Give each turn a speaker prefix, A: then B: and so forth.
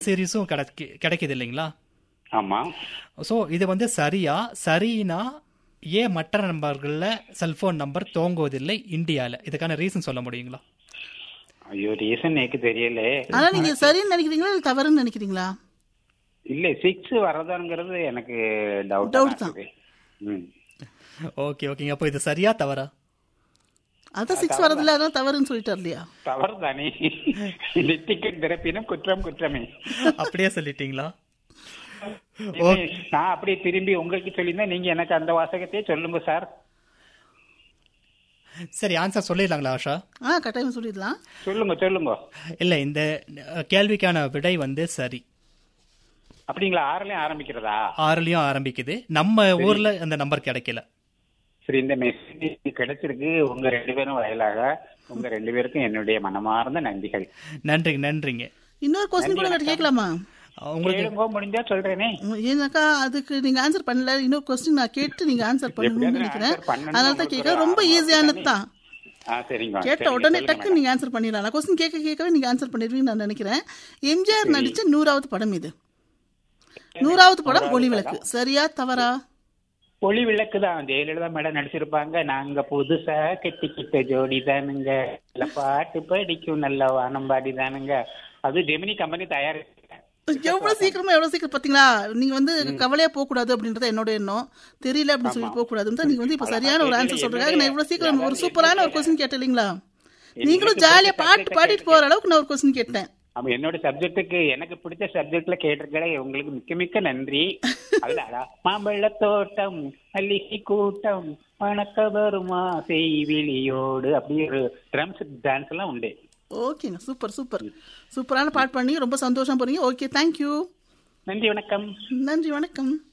A: சீரிஸும் கிடைக்கு கிடைக்குது இல்லைங்களா
B: ஆமா
A: ஸோ இது வந்து சரியா சரினா ஏன் மற்ற நம்பர்களில் செல்போன் நம்பர் தோங்குவதில்லை இந்தியாவில் இதுக்கான ரீசன் சொல்ல முடியுங்களா
B: ஐயோ ரீசன் எனக்கு தெரியல
C: ஆனா நீங்க சரின்னு நினைக்கிறீங்களா இல்ல தவறுன்னு நினைக்கிறீங்களா
B: இல்ல சிக்ஸ் வரதாங்கிறது எனக்கு டவுட்
C: Doubt தான்.
B: ம்
A: ஓகே ஓகேங்க அப்போ இது சரியா தவறா
C: அதான் சிக்ஸ் வரதுல அதான் தவறுன்னு சொல்லிட்டார் இல்லையா
B: தவறு தானே நெத்திக்கண் திறப்பினும் குற்றம் குற்றமே
A: அப்படியே சொல்லிட்டீங்களா
B: நான் அப்படியே திரும்பி உங்களுக்கு சொல்லியிருந்தா நீங்க எனக்கு அந்த வாசகத்தையே சொல்லுங்க சார்
A: சரி ஆன்சர் சொல்லிடலாங்களா ஆஷா
C: ஆ கட்டாயம் சொல்லிடலாம்
B: சொல்லுங்க சொல்லுங்க
A: இல்லை இந்த அஹ், கேள்விக்கான விடை வந்து சரி
B: அப்படிங்களா ஆறுலயும் ஆரம்பிக்கிறதா
A: ஆறுலயும் ஆரம்பிக்குது நம்ம ஊர்ல அந்த நம்பர் கிடைக்கல
B: சரி இந்த மெசேஜ் கிடைச்சிருக்கு உங்க ரெண்டு பேரும் வயலாக உங்க ரெண்டு பேருக்கும் என்னுடைய மனமார்ந்த நன்றிகள்
A: நன்றிங்க நன்றிங்க
C: இன்னொரு கொஸ்டின் கூட நான் கேட்கலாமா
A: உங்களுக்கு
B: கேளுங்க முடிஞ்சா சொல்றேனே
C: உம், ஏன்னாக்கா அதுக்கு நீங்க ஆன்சர் பண்ணல இன்னொரு கொஸ்டின் நான் கேட்டு நீங்க ஆன்சர் பண்ணணும்னு
B: எப்படியாவது
C: நினைக்கிறேன்
B: answer பண்ணணும்னு
C: அதனால தான்
B: உங்களுக்கு
C: கேட்க
B: ஒரு
C: ரொம்ப
B: ஆர்வம்
C: ஈஸியானது
B: இருக்குதானே?
C: தான்
B: ஆ சரிங்க
C: கேட்ட
B: சரிங்க,
C: உடனே
B: சொல்லுங்க
C: டக்குன்னு நீங்க ஆன்சர் பண்ணிடலாம் நான் கொஸ்டின் கேட்க கேட்கவே நீங்க ஆன்சர் பண்ணிடுவீங்கன்னு நான் நினைக்கிறேன் எம்ஜிஆர் நடிச்ச நூறாவது படம் இது நூறாவது படம் ஒளி விளக்கு சரியா தவறா
B: ஒளி விளக்கு தான் ஜெயலலிதா மேடம் நடிச்சிருப்பாங்க நாங்க புதுசா கெட்டிக்கிட்ட ஜோடி தானுங்க நல்ல பாட்டு படிக்கும் நல்ல வானம் பாடி தானுங்க அது ஜெமினி கம்பெனி தயாரி
C: எவ்வளவு சீக்கிரமா எவ்வளவு சீக்கிரம் பாத்தீங்களா நீங்க வந்து கவலையா போக கூடாது அப்படின்றத என்னோட எண்ணம் தெரியல அப்படின்னு சொல்லி போக கூடாதுன்னு தான் நீங்க வந்து இப்ப சரியான ஒரு ஆன்சர் சொல்றாங்க நான் இவ்வளவு சீக்கிரம் ஒரு சூப்பரான ஒரு கொஸ்டின் கேட்டேன் இல்லைங்களா நீங்களும் ஜாலியா பாட்டு பாடிட்டு போற அளவுக்கு நான் ஒரு கொஸ்டின் கேட்டேன்
B: ஆமா என்னோட சப்ஜெக்ட்டுக்கு எனக்கு பிடிச்ச சப்ஜெக்ட்ல கேட்டிருக்கே உங்களுக்கு மிக்க மிக்க நன்றி அதுல அழகா, மாம்பழ தோட்டம் மல்லிகை கூட்டம் வணக்க வருமா செய்விலியோடு அப்படி ஒரு ட்ரம்ஸ் டான்ஸ் எல்லாம் உண்டு
C: ஓகேங்க சூப்பர் சூப்பர் சூப்பரான பாட்டு பண்ணி ரொம்ப சந்தோஷம் போறீங்க ஓகே தேங்க்யூ
B: நன்றி வணக்கம்
C: நன்றி வணக்கம்